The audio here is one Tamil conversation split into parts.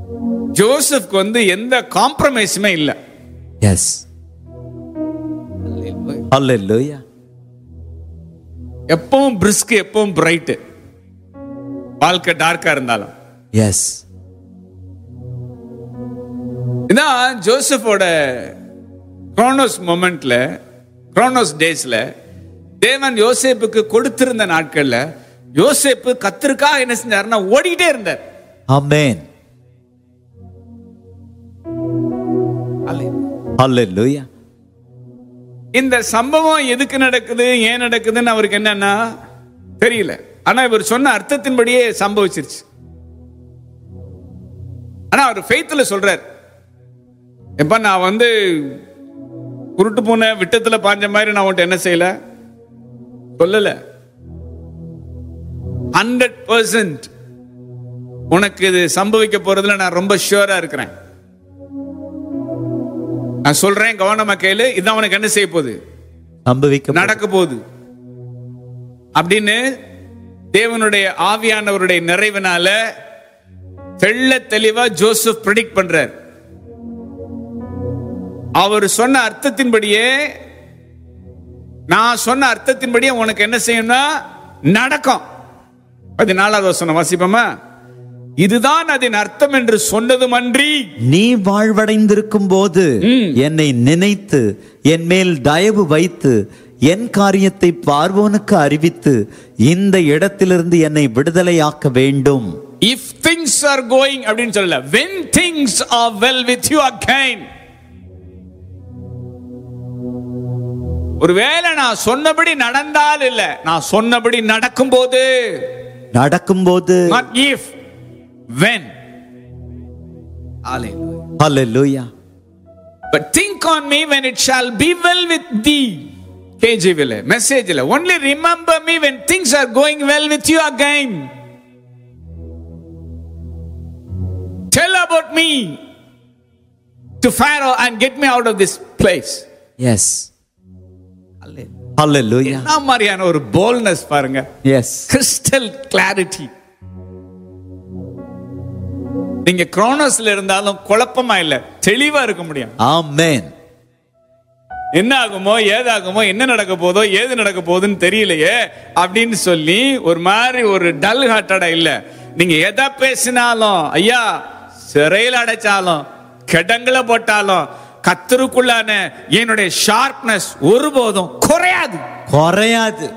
ஜோசப்க்கு வந்து எந்த காம்ப்ரமைஸுமே இல்ல எஸ் ஹalleluya எப்பவும் பிரிஸ்க் எப்பவும் பிரைட் வாழ்க்கை டார்க்கா இருந்தாலும் எஸ் இதான் ஜோசஃபோட குரோனோஸ் மொமெண்ட்ல குரோனோஸ் டேஸ்ல தேவன் யோசேப்புக்கு கொடுத்திருந்த நாட்கள்ல யோசேப்பு கத்திருக்கா என்ன செஞ்சாருன்னா ஓடிக்கிட்டே இருந்தார் ஆமென் ஹalleluya இந்த சம்பவம் எதுக்கு நடக்குது ஏன் நடக்குதுன்னு அவருக்கு என்னன்னா தெரியல ஆனா இவர் சொன்ன அர்த்தத்தின்படியே சம்பவிச்சிருச்சு ஆனா அவர் ஃபெய்த்ல சொல்றார் எப்ப நான் வந்து குருட்டு பூனை விட்டத்துல பாஞ்ச மாதிரி நான் உன்ட்ட என்ன செய்யல சொல்லல ஹண்ட்ரட் பர்சன்ட் உனக்கு இது சம்பவிக்க போறதுல நான் ரொம்ப ஷுவரா இருக்கிறேன் நான் சொல்றேன் கவனமா கேளு இதான் உனக்கு என்ன செய்ய போகுது சம்பவிக்க நடக்க போகுது அப்படின்னு தேவனுடைய ஆவியானவருடைய நிறைவினால தெள்ள தெளிவா ஜோசப் ப்ரெடிக்ட் பண்றார் அவர் சொன்ன அர்த்தத்தின்படியே நான் சொன்ன அர்த்தத்தின்படியே உனக்கு என்ன செய்யணும்னா நடக்கும் பதினாலாவது வசனம் வாசிப்போமா இதுதான் அதன் அர்த்தம் என்று சொன்னதும் அன்றி நீ வாழ்வடைந்திருக்கும் போது என்னை நினைத்து என் மேல் தயவு வைத்து என் காரியத்தை பார்வோனுக்கு அறிவித்து இந்த இடத்திலிருந்து என்னை விடுதலையாக்க வேண்டும் இஃப் திங்ஸ் ஆர் கோயிங் அப்படின்னு சொல்லல when things are well with you again ஒருவேளை நான் சொன்னபடி நடந்தால் இல்ல நான் சொன்னபடி நடக்கும்போது நடக்கும்போது not if when Hallelujah. ஹalleluya but think on me when it shall be well with thee KJV ல மெசேஜ் ல only remember me when things are going well with you again tell about me to Pharaoh and get me out of this place yes ஹalleluya என்ன மாதிரியான ஒரு போல்னஸ் பாருங்க எஸ் கிறிஸ்டல் கிளாரிட்டி நீங்க குரோனோஸ்ல இருந்தாலும் குழப்பமா இல்ல தெளிவா இருக்க முடியும் ஆமென் என்ன ஆகுமோ ஏதாகுமோ என்ன நடக்க போதோ ஏது நடக்க போகுதுன்னு தெரியலையே அப்படின்னு சொல்லி ஒரு மாதிரி ஒரு டல் ஹார்ட்டடா இல்ல நீங்க எதை பேசினாலும் ஐயா சிறையில் அடைச்சாலும் கிடங்குல போட்டாலும் கத்தருக்குள்ளான என்னுடைய ஷார்ப்னஸ் ஒருபோதும் குறையாது குறையாது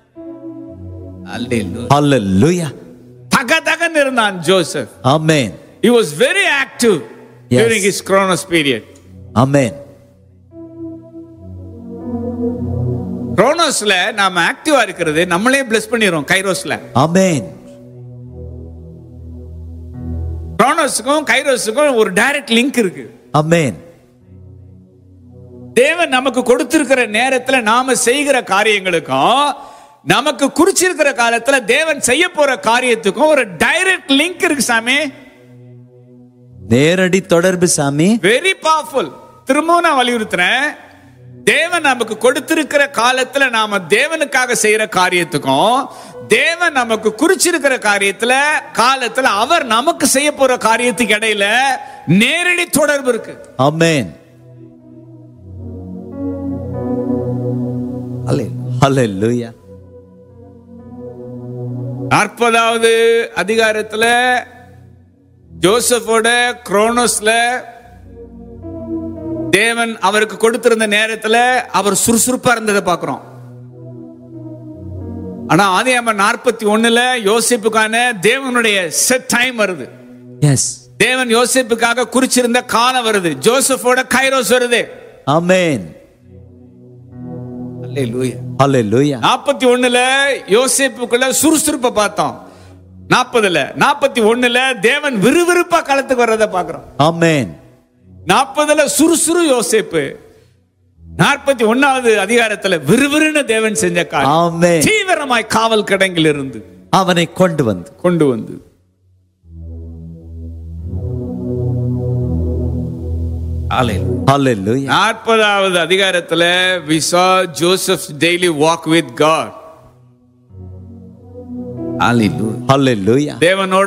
ஹalleluya தக தகன்னு இருந்தான் Joseph amen He was very active Yes. during his Chronos period. Amen குரோனோஸ்ல நாம ஆக்டிவா இருக்கிறது நம்மளே பிளஸ் பண்ணிடுறோம் கைரோஸ்ல ஆமென் குரோனோஸுக்கும் கைரோஸுக்கும் ஒரு டைரக்ட் லிங்க் இருக்கு ஆமென் தேவன் நமக்கு கொடுத்திருக்கிற நேரத்துல நாம செய்கிற காரியங்களுக்கும் நமக்கு குறிச்சிருக்கிற காலத்துல தேவன் செய்ய போற காரியத்துக்கும் ஒரு டைரக்ட் லிங்க் இருக்கு சாமி நேரடி தொடர்பு சாமி வெரி பவர்ஃபுல் திரும்பவும் நான் வலியுறுத்துறேன் தேவன் நமக்கு கொடுத்திருக்கிற காலத்துல நாம தேவனுக்காக செய்யற காரியத்துக்கும் தேவன் நமக்கு குறிச்சிருக்கிற காரியத்துல காலத்துல அவர் நமக்கு செய்ய போற காரியத்துக்கு இடையில நேரடி தொடர்பு இருக்கு ஆமென் ஹalleluya நாற்பதாவது அதிகாரத்துல ஜோசப்போட குரோனோஸ்ல தேவன் அவருக்கு கொடுத்திருந்த நேரத்துல அவர் சுறுசுறுப்பா இருந்ததை பார்க்கிறோம் ஆனா ஆதியாம நாற்பத்தி ஒண்ணுல யோசிப்புக்கான தேவனுடைய செட் டைம் வருது எஸ் தேவன் யோசிப்புக்காக குறிச்சிருந்த காலம் வருது ஜோசப்போட கைரோஸ் வருது ஆமென் ஹalleluya நாற்பத்தி ஒண்ணுல யோசிப்புக்குள்ள சுறுசுறுப்பை பார்த்தோம் நாற்பதுல நாற்பத்தி ஒண்ணுல தேவன் விறுவிறுப்பா களத்துக்கு வர்றதை பார்க்கிறோம் ஆமென் நாற்பதுல சுறுசுறு யோசேப்பு நாற்பத்தி ஒன்னாவது அதிகாரத்துல விறுவிறுன்னு தேவன் செஞ்ச காரியம் ஆமென் தீவிரமாய் காவல் கிடங்கில் இருந்து அவனை கொண்டு வந்து கொண்டு வந்து ஹalleluya நாற்பதாவது அதிகாரத்துல we saw Joseph's daily walk with God ஹalleluya தேவனோட